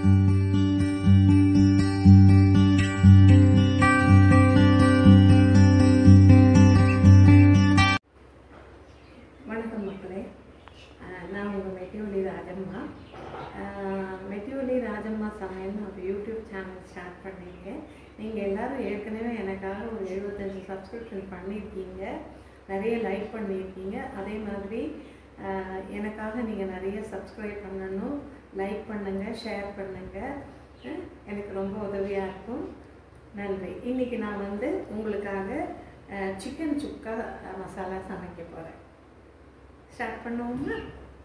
வணக்கம் மக்களே அஹ் நான் உங்கள் மெட்டிவலி ராஜம்மா அஹ் மெட்டிவலி ராஜம்மா சமையல்னு ஒரு யூடியூப் சேனல் ஸ்டார்ட் பண்ணியிருக்கேன் நீங்கள் எல்லாரும் ஏற்கனவே எனக்காக ஒரு எழுபத்தஞ்சு சப்ஸ்கிரிப்ஷன் பண்ணியிருக்கீங்க நிறைய லைக் பண்ணியிருக்கீங்க அதே மாதிரி அஹ் எனக்காக நீங்கள் நிறைய சப்ஸ்கிரைப் பண்ணணும் லைக் பண்ணுங்கள் ஷேர் பண்ணுங்கள் அஹ் எனக்கு ரொம்ப உதவியாக இருக்கும் நன்றி இன்னைக்கு நான் வந்து உங்களுக்காக சிக்கன் சுக்கா மசாலா சமைக்க போகிறேன் ஸ்டார்ட் பண்ணுவோமா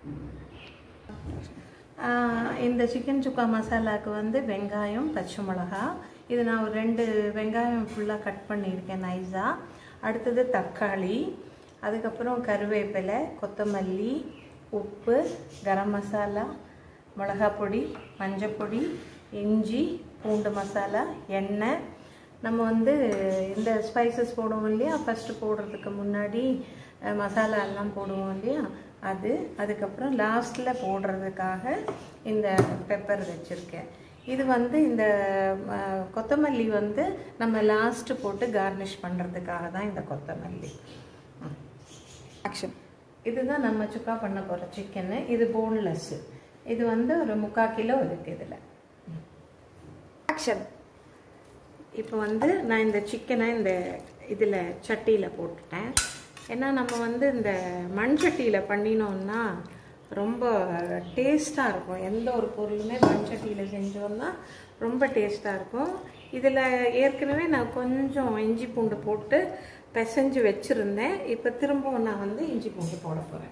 ஆஹ் இந்த சிக்கன் சுக்கா மசாலாவுக்கு வந்து வெங்காயம் பச்சை மிளகா இது நான் ஒரு ரெண்டு வெங்காயம் ஃபுல்லாக கட் பண்ணியிருக்கேன் நைஸாக அடுத்தது தக்காளி அதுக்கப்புறம் கருவேப்பிலை கொத்தமல்லி உப்பு கரம் மசாலா மிளகாப் பொடி மஞ்சப்பொடி இஞ்சி பூண்டு மசாலா எண்ணெய் நம்ம வந்து இந்த ஸ்பைசஸ் போடுவோம் இல்லையா ஃபஸ்ட்டு போடுறதுக்கு முன்னாடி அஹ், மசாலா எல்லாம் போடுவோம் இல்லையா அது அதுக்கப்புறம் லாஸ்ட்டில் போடுறதுக்காக இந்த பெப்பர் வச்சுருக்கேன் இது வந்து இந்த அஹ், கொத்தமல்லி வந்து நம்ம லாஸ்ட்டு போட்டு கார்னிஷ் பண்ணுறதுக்காக தான் இந்த கொத்தமல்லி ஆக்ஷன் இதுதான் நம்ம சுக்கா பண்ண போகிற சிக்கனு இது போன்லெஸ்ஸு இது வந்து ஒரு முக்கால் கிலோ இருக்குது இதில் ஆக்ஷன் இப்போ வந்து நான் இந்த சிக்கனை இந்த இதில் சட்டியில் போட்டுட்டேன் ஏன்னா நம்ம வந்து இந்த மண் சட்டியில் பண்ணினோம்னா ரொம்ப டேஸ்ட்டாக இருக்கும் எந்த ஒரு பொருளுமே மண் சட்டியில் செஞ்சோம்னா ரொம்ப டேஸ்ட்டாக இருக்கும் இதில் ஏற்கனவே நான் கொஞ்சம் இஞ்சி பூண்டு போட்டு பிசைஞ்சு வச்சுருந்தேன் இப்போ திரும்பவும் நான் வந்து இஞ்சி பூண்டு போட போகிறேன்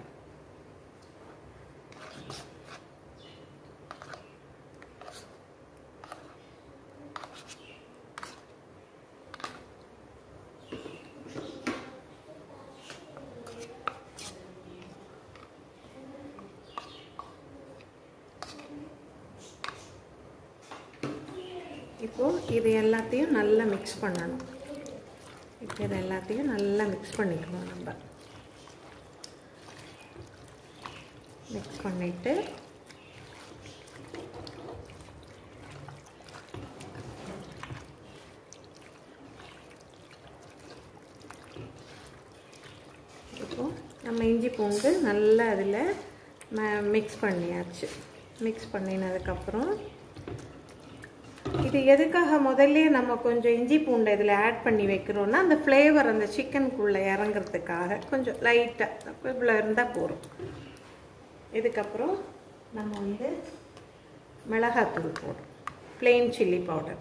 இப்போது இது எல்லாத்தையும் நல்லா மிக்ஸ் பண்ணணும் இப்போ இது எல்லாத்தையும் நல்லா மிக்ஸ் பண்ணிக்கணும் நம்ம மிக்ஸ் பண்ணிவிட்டு இப்போது நம்ம இஞ்சி பூண்டு நல்லா அதில் மிக்ஸ் பண்ணியாச்சு மிக்ஸ் பண்ணினதுக்கப்புறம் இது எதுக்காக முதல்ல நம்ம கொஞ்சம் இஞ்சி பூண்டை இதில் ஆட் பண்ணி வைக்கிறோன்னா அந்த ஃப்ளேவர் அந்த சிக்கனுக்குள்ளே இறங்குறதுக்காக கொஞ்சம் லைட்டாக இவ்வளோ இருந்தால் போதும் இதுக்கப்புறம் நம்ம வந்து மிளகாத்தூள் போடுறோம் பிளெயின் சில்லி பவுடர்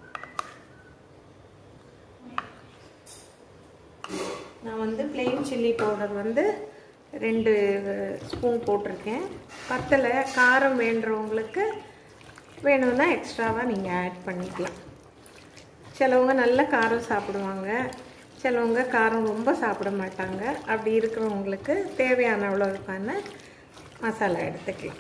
நான் வந்து பிளெயின் சில்லி பவுடர் வந்து ரெண்டு ஸ்பூன் போட்டிருக்கேன் பத்தலை காரம் வேண்டுறவங்களுக்கு வேணும்னா எக்ஸ்ட்ராவாக நீங்கள் ஆட் பண்ணிக்கலாம் சிலவங்க நல்ல காரம் சாப்பிடுவாங்க சிலவங்க காரம் ரொம்ப சாப்பிட மாட்டாங்க அப்படி இருக்கிறவங்களுக்கு தேவையான அளவுக்கான மசாலா எடுத்துக்கலாம்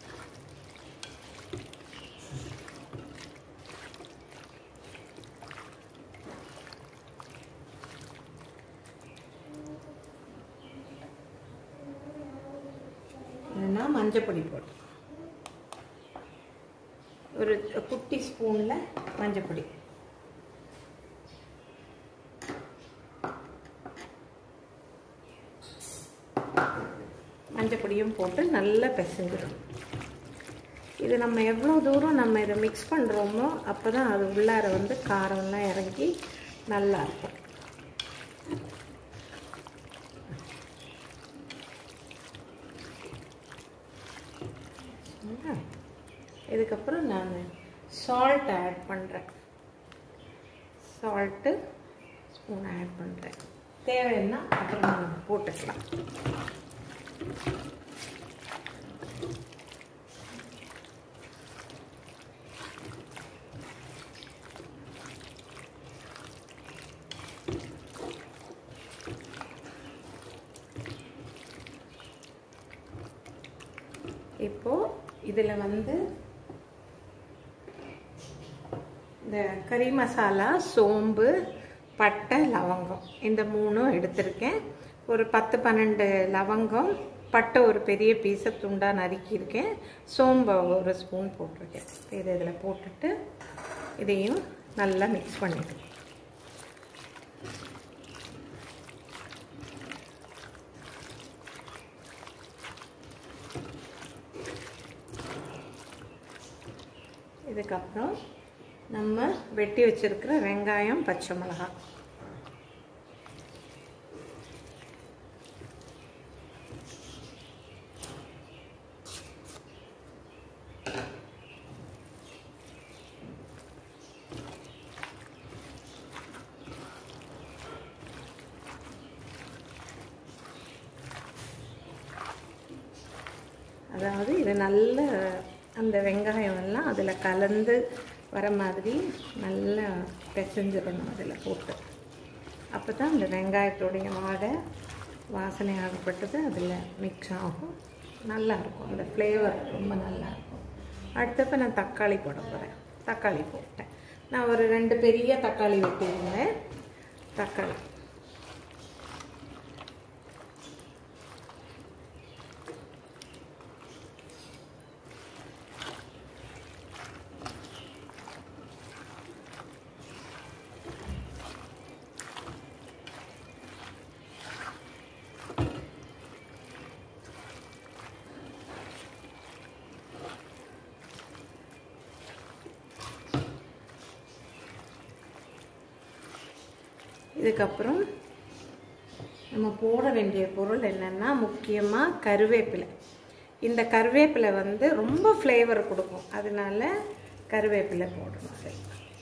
இல்லைன்னா மஞ்சப்பொடி போட்டு ஒரு குட்டி ஸ்பூனில் மஞ்சப்பொடி மஞ்சப்பொடியும் போட்டு நல்லா பிசைஞ்சிடணும் இது நம்ம எவ்வளோ தூரம் நம்ம இதை மிக்ஸ் பண்ணுறோமோ அப்போ தான் அது உள்ளார வந்து காரம்லாம் இறங்கி நல்லா இருக்கும் இதுக்கப்புறம் நான் சால்ட் ஆட் பண்ணுறேன் சால்ட்டு ஸ்பூன் ஆட் பண்ணுறேன் தேவைன்னா அப்புறம் நம்ம போட்டுக்கலாம் இப்போது இதில் வந்து இந்த கறி மசாலா சோம்பு பட்டை லவங்கம் இந்த மூணும் எடுத்திருக்கேன் ஒரு பத்து பன்னெண்டு லவங்கம் பட்டை ஒரு பெரிய பீஸை துண்டாக நறுக்கியிருக்கேன் சோம்பு ஒரு ஸ்பூன் போட்டிருக்கேன் இதை இதில் போட்டுட்டு இதையும் நல்லா மிக்ஸ் பண்ணிடுவோம் இதுக்கப்புறம் நம்ம வெட்டி வச்சிருக்கிற வெங்காயம் பச்சை மிளகாய் அதாவது இது நல்ல அந்த வெங்காயம் எல்லாம் அதில் கலந்து வர மாதிரி நல்லா பிசைஞ்சிடணும் அதில் போட்டு அப்போ தான் அந்த வெங்காயத்துடைய வாடை வாசனை ஆகப்பட்டது அதில் மிக்ஸ் ஆகும் நல்லாயிருக்கும் அந்த ஃப்ளேவர் ரொம்ப நல்லாயிருக்கும் அடுத்தப்போ நான் தக்காளி போட போகிறேன் தக்காளி போட்டேன் நான் ஒரு ரெண்டு பெரிய தக்காளி வெட்டியிருந்தேன் தக்காளி இதுக்கப்புறம் நம்ம போட வேண்டிய பொருள் என்னென்னா முக்கியமாக கருவேப்பிலை இந்த கருவேப்பிலை வந்து ரொம்ப ஃப்ளேவர் கொடுக்கும் அதனால கருவேப்பிலை போடணும் அதில்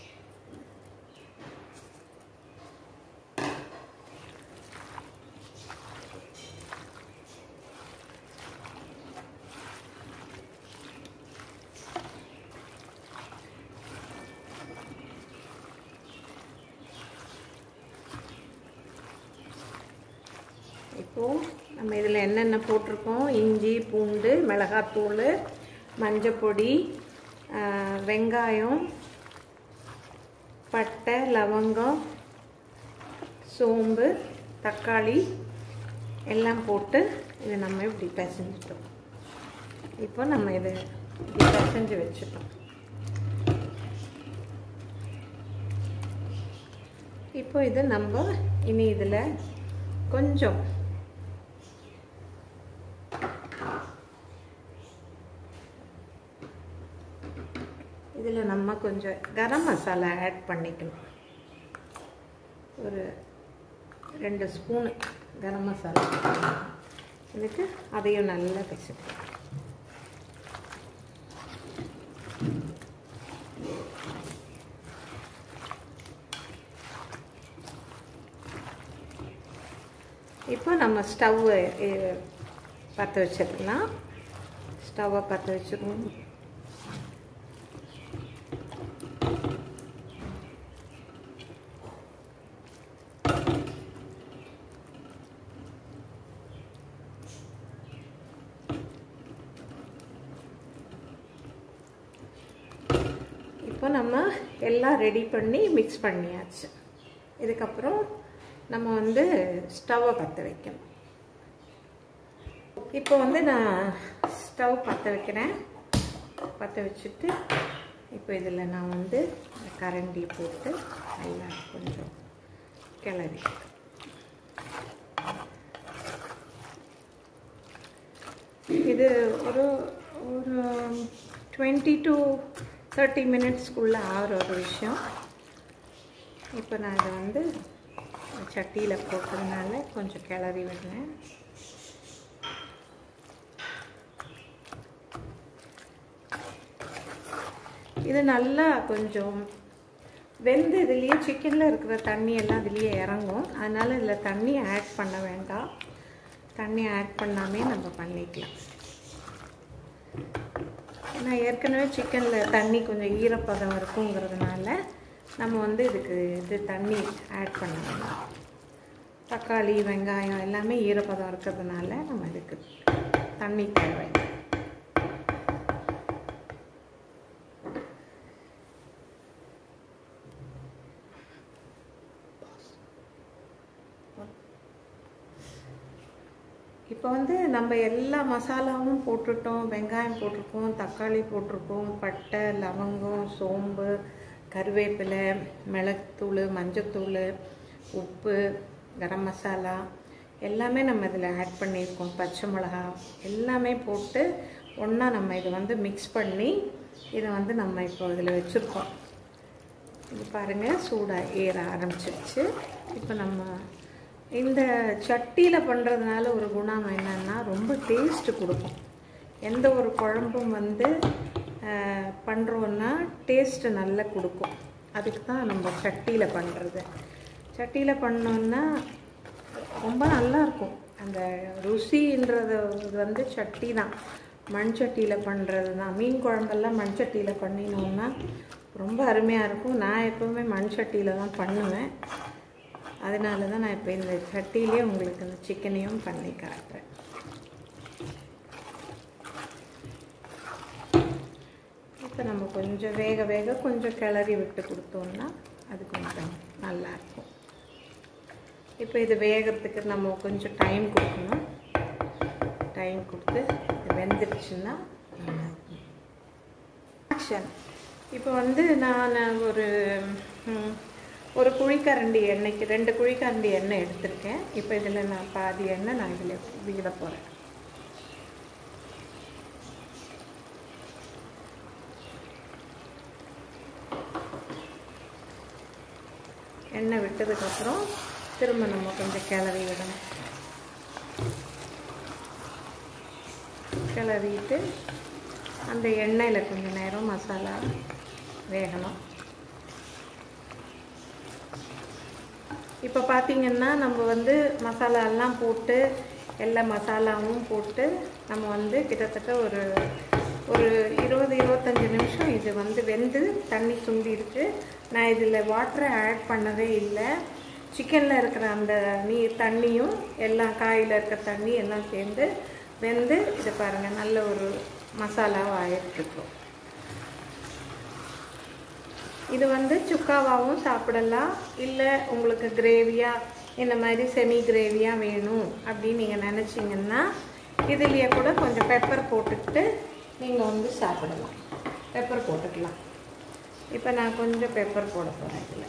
இப்போது நம்ம இதில் என்னென்ன போட்டிருக்கோம் இஞ்சி பூண்டு மிளகாத்தூள் மஞ்சப்பொடி ஆஹ், வெங்காயம் பட்டை லவங்கம் சோம்பு தக்காளி எல்லாம் போட்டு இதை நம்ம இப்படி பிசைஞ்சிட்டோம் இப்போ நம்ம இதை இப்படி பிசைஞ்சு வச்சுட்டோம் இப்போ இது நம்ம இனி இதில் கொஞ்சம் இதில் நம்ம கொஞ்சம் கரம் மசாலா ஆட் பண்ணிக்கணும் ஒரு ரெண்டு ஸ்பூனு கரம் மசாலா இதுக்கு அதையும் நல்லா பிசைக்கணும் இப்போ நம்ம ஸ்டவ்வை பற்ற வச்சிடலாம் ஸ்டவ்வை பற்ற வச்சிருவோம் இப்போ நம்ம எல்லாம் ரெடி பண்ணி மிக்ஸ் பண்ணியாச்சு இதுக்கப்புறம் நம்ம வந்து ஸ்டவ்வை பற்ற வைக்கணும் இப்போ வந்து நான் ஸ்டவ் பற்ற வைக்கிறேன் பற்ற வச்சுட்டு இப்போ இதில் நான் வந்து இந்த கரண்டி போட்டு நல்லா கொஞ்சம் கிளறி இது ஒரு ஒரு டுவெண்ட்டி டு தேர்ட்டி மினிட்ஸ்க்குள்ளே ஆகிற ஒரு விஷயம் இப்போ நான் இதை வந்து சட்டியில் போட்டதுனால கொஞ்சம் கிளறி விடுறேன் இது நல்லா கொஞ்சம் வெந்து இதுலேயே சிக்கனில் இருக்கிற தண்ணி எல்லாம் இதுலேயே இறங்கும் அதனால் இதில் தண்ணி ஆட் பண்ண வேண்டாம் தண்ணி ஆட் பண்ணாமே நம்ம பண்ணிக்கலாம் ஏன்னா ஏற்கனவே சிக்கனில் தண்ணி கொஞ்சம் ஈரப்பதம் இருக்குங்கிறதுனால நம்ம வந்து இதுக்கு இது தண்ணி ஆட் பண்ண வேண்டாம் தக்காளி வெங்காயம் எல்லாமே ஈரப்பதம் இருக்கிறதுனால நம்ம இதுக்கு தண்ணி தேவை இப்போ இப்போ வந்து நம்ம எல்லா மசாலாவும் போட்டுட்டோம் வெங்காயம் போட்டிருக்கோம் தக்காளி போட்டிருக்கோம் பட்டை லவங்கம் சோம்பு கருவேப்பிலை மிளகுத்தூள் மஞ்சத்தூள் உப்பு கரம் மசாலா எல்லாமே நம்ம இதில் ஆட் பண்ணியிருக்கோம் பச்சை மிளகா எல்லாமே போட்டு ஒன்றா நம்ம இதை வந்து மிக்ஸ் பண்ணி இதை வந்து நம்ம இப்போ இதில் வச்சுருக்கோம் இது பாருங்கள் சூடாக ஏற ஆரம்பிச்சிருச்சு இப்போ நம்ம இந்த சட்டியில் பண்ணுறதுனால ஒரு குணம் என்னன்னா ரொம்ப டேஸ்ட்டு கொடுக்கும் எந்த ஒரு குழம்பும் வந்து பண்ணுறோன்னா டேஸ்ட்டு நல்லா கொடுக்கும் அதுக்கு தான் நம்ம சட்டியில் பண்ணுறது சட்டியில் பண்ணோன்னா ரொம்ப நல்லா இருக்கும் அந்த ருசின்றது வந்து சட்டி தான் மண் சட்டியில் பண்ணுறது தான் மீன் குழம்பெல்லாம் மண் சட்டியில் பண்ணினோன்னா ரொம்ப அருமையாக இருக்கும் நான் எப்போவுமே மண் சட்டியில் தான் பண்ணுவேன் அதனால தான் நான் இப்போ இந்த சட்டியிலே உங்களுக்கு இந்த சிக்கனையும் பண்ணி காட்டுறேன் இப்போ நம்ம கொஞ்சம் வேக வேக கொஞ்சம் கிளறி விட்டு கொடுத்தோம்னா அது கொஞ்சம் நல்லாயிருக்கும் இப்போ இது வேகிறதுக்கு நம்ம கொஞ்சம் டைம் கொடுக்கணும் டைம் கொடுத்து இது வெந்துருச்சுன்னா நல்லாயிருக்கும் ஆக்ஷன் இப்போ வந்து நான் ஒரு ம், ஒரு குழிக்கரண்டி எண்ணெய்க்கு ரெண்டு குழிக்கரண்டி எண்ணெய் எடுத்திருக்கேன் இப்போ இதில் நான் பாதி எண்ணெய் நான் இதில் விட போகிறேன் எண்ணெய் விட்டதுக்கப்புறம் திரும்ப நம்ம கொஞ்சம் கிளறி விடணும் கிளறிட்டு அந்த எண்ணெயில் கொஞ்சம் நேரம் மசாலா வேகணும் இப்போ பார்த்தீங்கன்னா நம்ம வந்து மசாலா எல்லாம் போட்டு எல்லா மசாலாவும் போட்டு நம்ம வந்து கிட்டத்தட்ட ஒரு ஒரு இருபது இருபத்தஞ்சி நிமிஷம் இது வந்து வெந்து தண்ணி சுண்டிருக்கு நான் இதில் வாட்டரை ஆட் பண்ணவே இல்லை சிக்கனில் இருக்கிற அந்த நீர் தண்ணியும் எல்லாம் காயில் இருக்கிற தண்ணி எல்லாம் சேர்ந்து வெந்து இதை பாருங்கள் நல்ல ஒரு மசாலாவாக ஆயிட்டுருக்கும் இது வந்து சுக்காவாகவும் சாப்பிடலாம் இல்லை உங்களுக்கு கிரேவியாக இந்த மாதிரி செமி கிரேவியாக வேணும் அப்படின்னு நீங்கள் நினச்சிங்கன்னா இதுலேயே கூட கொஞ்சம் பெப்பர் போட்டுக்கிட்டு நீங்கள் வந்து சாப்பிடலாம் பெப்பர் போட்டுக்கலாம் இப்போ நான் கொஞ்சம் பெப்பர் போட போகிறேன் இதில்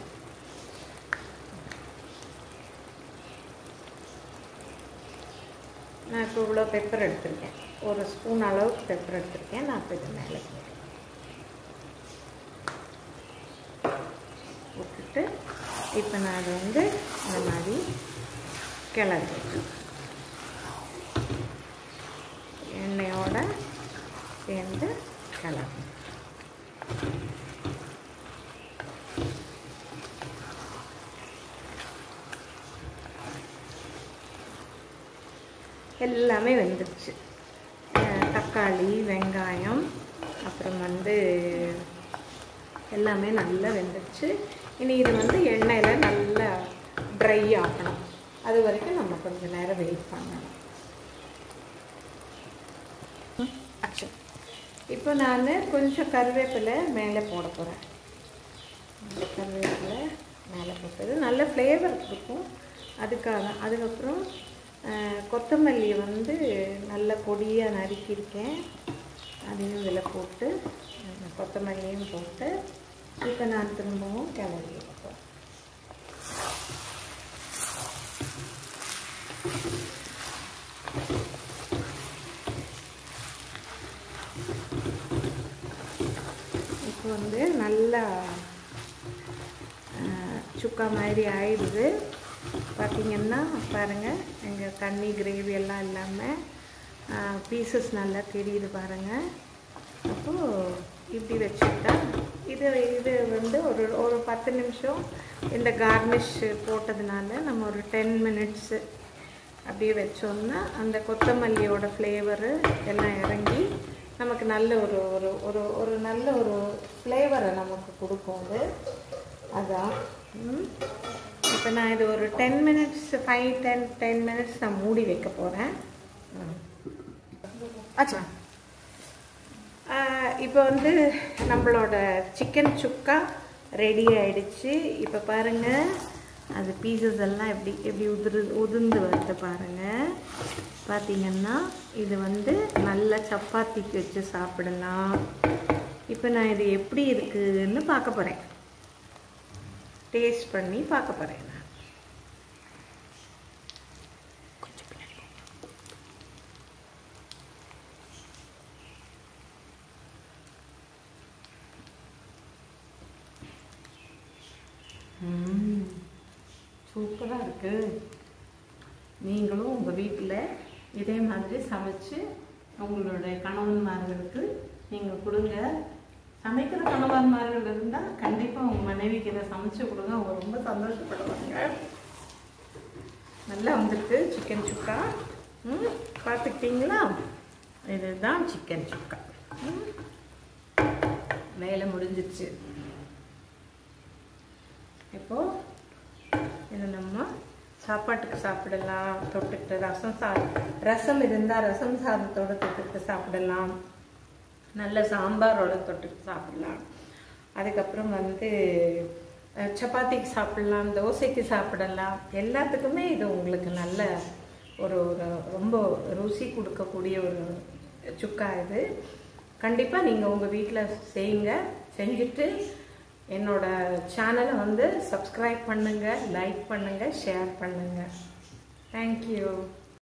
நான் இப்போ இவ்வளோ பெப்பர் எடுத்திருக்கேன் ஒரு ஸ்பூன் அளவுக்கு பெப்பர் எடுத்திருக்கேன் நான் இப்போ இது மேலே போடுறேன் போட்டுட்டு இப்போ நான் அதை வந்து இந்த மாதிரி கிளறி வைக்கிறேன். எண்ணெயோட சேர்ந்து கிளறி எல்லாமே வெந்துருச்சு அஹ் தக்காளி வெங்காயம் அப்புறம் வந்து எல்லாமே நல்லா வெந்துருச்சு இனி இது வந்து எண்ணெயில் நல்லா ட்ரை ஆகணும் அது வரைக்கும் நம்ம கொஞ்சம் நேரம் வெயிட் பண்ணணும் அச்சோ இப்போ நான் கொஞ்சம் கருவேப்பிலை மேலே போட போகிறேன் கருவேப்பிலை மேலே போட்டது நல்ல ஃப்ளேவர் கொடுக்கும் அதுக்காக அதுக்கப்புறம் அஹ், கொத்தமல்லி வந்து நல்ல பொடியாக நறுக்கியிருக்கேன் அதையும் இதில் போட்டு அஹ், கொத்தமல்லியும் போட்டு இப்போ நான் திரும்பவும் கிளறி வைப்பேன் இப்போ வந்து நல்லா அஹ், சுக்கா மாதிரி ஆயிடுது பார்த்தீங்கன்னா பாருங்கள் எங்கள் தண்ணி கிரேவி எல்லாம் இல்லாமல் பீசஸ் நல்லா தெரியுது பாருங்கள் அப்போது இப்படி வச்சுக்கிட்டா இது இது வந்து ஒரு ஒரு பத்து நிமிஷம் இந்த கார்னிஷ் போட்டதுனால நம்ம ஒரு டென் மினிட்ஸு அப்படியே வச்சோம்னா அந்த கொத்தமல்லியோட ஃப்ளேவரு எல்லாம் இறங்கி நமக்கு நல்ல ஒரு ஒரு ஒரு ஒரு நல்ல ஒரு ஃப்ளேவரை நமக்கு கொடுக்கும் அது அதான் இப்போ நான் இது ஒரு ten minutes five ten ten minutes நான் மூடி வைக்க போகிறேன் ஆச்சா இப்போ வந்து நம்மளோட சிக்கன் சுக்கா ரெடி ஆயிடுச்சு இப்போ பாருங்கள் அது பீசஸ் எல்லாம் எப்படி எப்படி உதிரு உதிர்ந்து வருது பாருங்கள் பார்த்தீங்கன்னா இது வந்து நல்ல சப்பாத்திக்கு வச்சு சாப்பிடலாம் இப்போ நான் இது எப்படி இருக்குதுன்னு பார்க்க போகிறேன் டேஸ்ட் பண்ணி பார்க்க போகிறேன் நான் கொஞ்சம் பின்னாடி சூப்பராக இருக்குது நீங்களும் உங்கள் வீட்டில் இதே மாதிரி சமைச்சு உங்களுடைய கணவன்மார்களுக்கு நீங்கள் கொடுங்க சமைக்கிற கணவன்மார்கள் இருந்தால் கண்டிப்பாக உங்கள் மனைவிக்கு இதை சமைச்சு கொடுங்க அவங்க ரொம்ப சந்தோஷப்படுவாங்க நல்லா வந்திருக்கு சிக்கன் சுக்கா ம் பார்த்துக்கிட்டீங்களா இதுதான் சிக்கன் சுக்கா ம் வேலை முடிஞ்சிருச்சு இப்போ இதை நம்ம சாப்பாட்டுக்கு சாப்பிடலாம் தொட்டுக்கிட்டு ரசம் சா ரசம் இருந்தால் ரசம் சாதத்தோட தொட்டுக்கிட்டு சாப்பிடலாம் நல்ல சாம்பாரோட தொட்டுக்கிட்டு சாப்பிடலாம் அதுக்கப்புறம் வந்து அஹ், சப்பாத்திக்கு சாப்பிடலாம் தோசைக்கு சாப்பிடலாம் எல்லாத்துக்குமே இது உங்களுக்கு நல்ல ஒரு ஒரு ரொம்ப ருசி கொடுக்கக்கூடிய ஒரு சுக்கா இது கண்டிப்பாக நீங்கள் உங்கள் வீட்டில் செய்யுங்க செஞ்சுட்டு என்னோட சேனலை வந்து சப்ஸ்கிரைப் பண்ணுங்கள் லைக் பண்ணுங்கள் ஷேர் பண்ணுங்கள் தேங்க்யூ